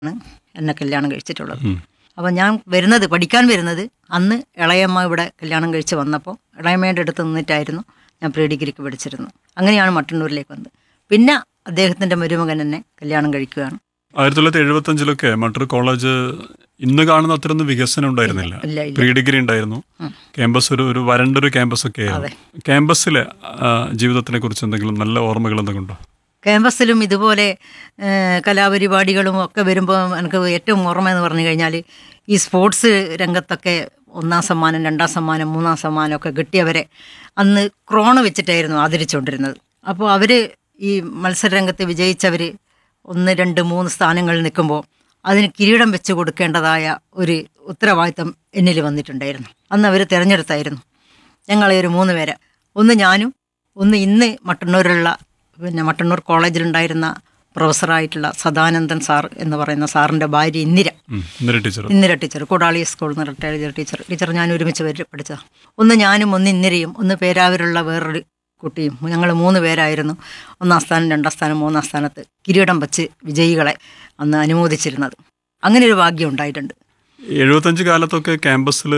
ആണ് എന്നെ കല്യാണം കഴിച്ചിട്ടുള്ളത് അപ്പം ഞാൻ വരുന്നത് പഠിക്കാൻ വരുന്നത് അന്ന് ഇളയമ്മ ഇവിടെ കല്യാണം കഴിച്ച് വന്നപ്പോൾ ഇളയമ്മയുടെ അടുത്ത് നിന്നിട്ടായിരുന്നു ഞാൻ പ്രീ ഡിഗ്രിക്ക് പഠിച്ചിരുന്നു അങ്ങനെയാണ് മട്ടന്നൂരിലേക്ക് വന്നത് പിന്നെ അദ്ദേഹത്തിൻ്റെ മരുമകൻ എന്നെ കല്യാണം കഴിക്കുകയാണ് ആയിരത്തി തൊള്ളായിരത്തി എഴുപത്തി അഞ്ചിലൊക്കെ മറ്റൊരു കോളേജ് ഇന്ന് കാണുന്ന അത്രയൊന്നും വികസനം ഉണ്ടായിരുന്നില്ല ഇല്ല ഇല്ല പ്രീ ഡിഗ്രി ഉണ്ടായിരുന്നു ക്യാമ്പസ് ഒരു ഒരു വരണ്ടൊരു ക്യാമ്പസ് ഒക്കെ ആയിരുന്നു ക്യാമ്പസിലെ ആ, ജീവിതത്തിനെ കുറിച്ച് എന്തെങ്കിലും നല്ല ഓർമ്മകൾ എന്തെങ്കിലും ഉണ്ടോ ക്യാമ്പസിലും ഇതുപോലെ ഏഹ്, കലാപരിപാടികളും ഒക്കെ വരുമ്പോൾ എനിക്ക് ഏറ്റവും ഓർമ്മ എന്ന് പറഞ്ഞു കഴിഞ്ഞാൽ ഈ സ്പോർട്സ് രംഗത്തൊക്കെ ഒന്നാം സമ്മാനം രണ്ടാം സമ്മാനം മൂന്നാം സമ്മാനം ഒക്കെ കിട്ടിയവരെ അന്ന് ക്രോണ് വെച്ചിട്ടായിരുന്നു ആദരിച്ചുകൊണ്ടിരുന്നത് അപ്പോൾ അവർ ഈ മത്സരരംഗത്ത് വിജയിച്ചവർ ഒന്ന് രണ്ട് മൂന്ന് സ്ഥാനങ്ങളിൽ നിൽക്കുമ്പോൾ അതിന് കിരീടം വെച്ച് കൊടുക്കേണ്ടതായ ഒരു ഉത്തരവാദിത്തം എന്നിൽ വന്നിട്ടുണ്ടായിരുന്നു അന്ന് അവർ തിരഞ്ഞെടുത്തായിരുന്നു ഞങ്ങളെ ഒരു മൂന്ന് പേരെ ഒന്ന് ഞാനും ഒന്ന് ഇന്ന് മട്ടന്നൂരിലുള്ള പിന്നെ മട്ടന്നൂർ കോളേജിലുണ്ടായിരുന്ന പ്രൊഫസറായിട്ടുള്ള സദാനന്ദൻ സാർ എന്ന് പറയുന്ന സാറിൻ്റെ ഭാര്യ ഇന്ദിര ഉം, ഇന്ദിര ടീച്ചർ ഇന്ദിര ടീച്ചർ കൂടാളി സ്കൂളിൽ നിന്ന് റിട്ടയർ ചെയ്ത ടീച്ചർ ടീച്ചർ ഞാൻ ഒരുമിച്ച് വരെ പഠിച്ചതാണ് ഒന്ന് ഞാനും ഒന്ന് ഇന്ദിരയും ഒന്ന് പേരാവൂരുള്ള വേറൊരു കുട്ടിയും ഞങ്ങൾ മൂന്ന് പേരായിരുന്നു ഒന്നാം സ്ഥാനം രണ്ടാം സ്ഥാനം മൂന്നാം സ്ഥാനത്ത് കിരീടം വച്ച് വിജയികളെ അന്ന് അനുമോദിച്ചിരുന്നത് അങ്ങനെ ഒരു ഭാഗ്യം ഉണ്ടായിട്ടുണ്ട് എഴുപത്തഞ്ച് കാലത്തൊക്കെ ക്യാമ്പസിൽ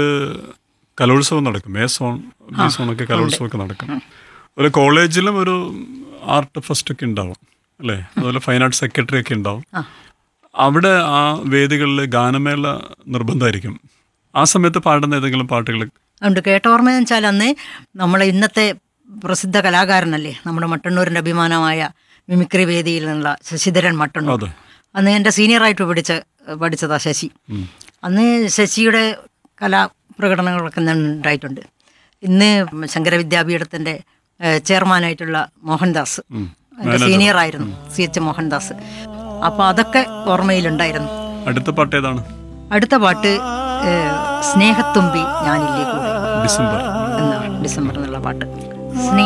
കലോത്സവം നടക്കും എ സോൺ ബി സോൺ ഒക്കെ കലോത്സവം ഒക്കെ നടക്കും ഒരു കോളേജിലും ഒരു ആർട്ട് ഫസ്റ്റ് ഒക്കെ ഉണ്ടാവും അല്ലേ അതുപോലെ ഫൈൻ ആർട്ട് സെക്രട്ടറി ഒക്കെ ഉണ്ടാവും ആ. അവിടെ ആ വേദികളിൽ ഗാനമേള നിർബന്ധമായിരിക്കും ആ സമയത്ത് പാടുന്ന ഏതെങ്കിലും പാട്ടുകൾ അതുകൊണ്ട് കേട്ടോർമ്മയെന്ന് വെച്ചാൽ അന്ന് നമ്മളെ ഇന്നത്തെ പ്രസിദ്ധ കലാകാരനല്ലേ നമ്മുടെ മട്ടന്നൂരിൻ്റെ അഭിമാനമായ മിമിക്രി വേദിയിൽ നിന്നുള്ള ശശിധരൻ മട്ടന്നൂർ അതെ അന്ന് എൻ്റെ സീനിയറായിട്ട് പഠിച്ച പഠിച്ചതാ ശശി അന്ന് ശശിയുടെ കലാപ്രകടനങ്ങളൊക്കെ ഇന്ന് ഉണ്ടായിട്ടുണ്ട് ഇന്ന് ശങ്കര വിദ്യാപീഠത്തിൻ്റെ ഏഹ്, ചെയർമാനായിട്ടുള്ള മോഹൻദാസ് എൻ്റെ സീനിയറായിരുന്നു സി എച്ച് മോഹൻദാസ് അപ്പോൾ അതൊക്കെ ഓർമ്മയിലുണ്ടായിരുന്നു അടുത്ത പാട്ട് ഏതാണ് അടുത്ത പാട്ട് ഏഹ്, സ്നേഹത്തുമ്പി ഞാനില്ലേ കൂടെ ഡിസംബർ എന്നാണ് ഡിസംബർ എന്നുള്ള പാട്ട് സ്നേ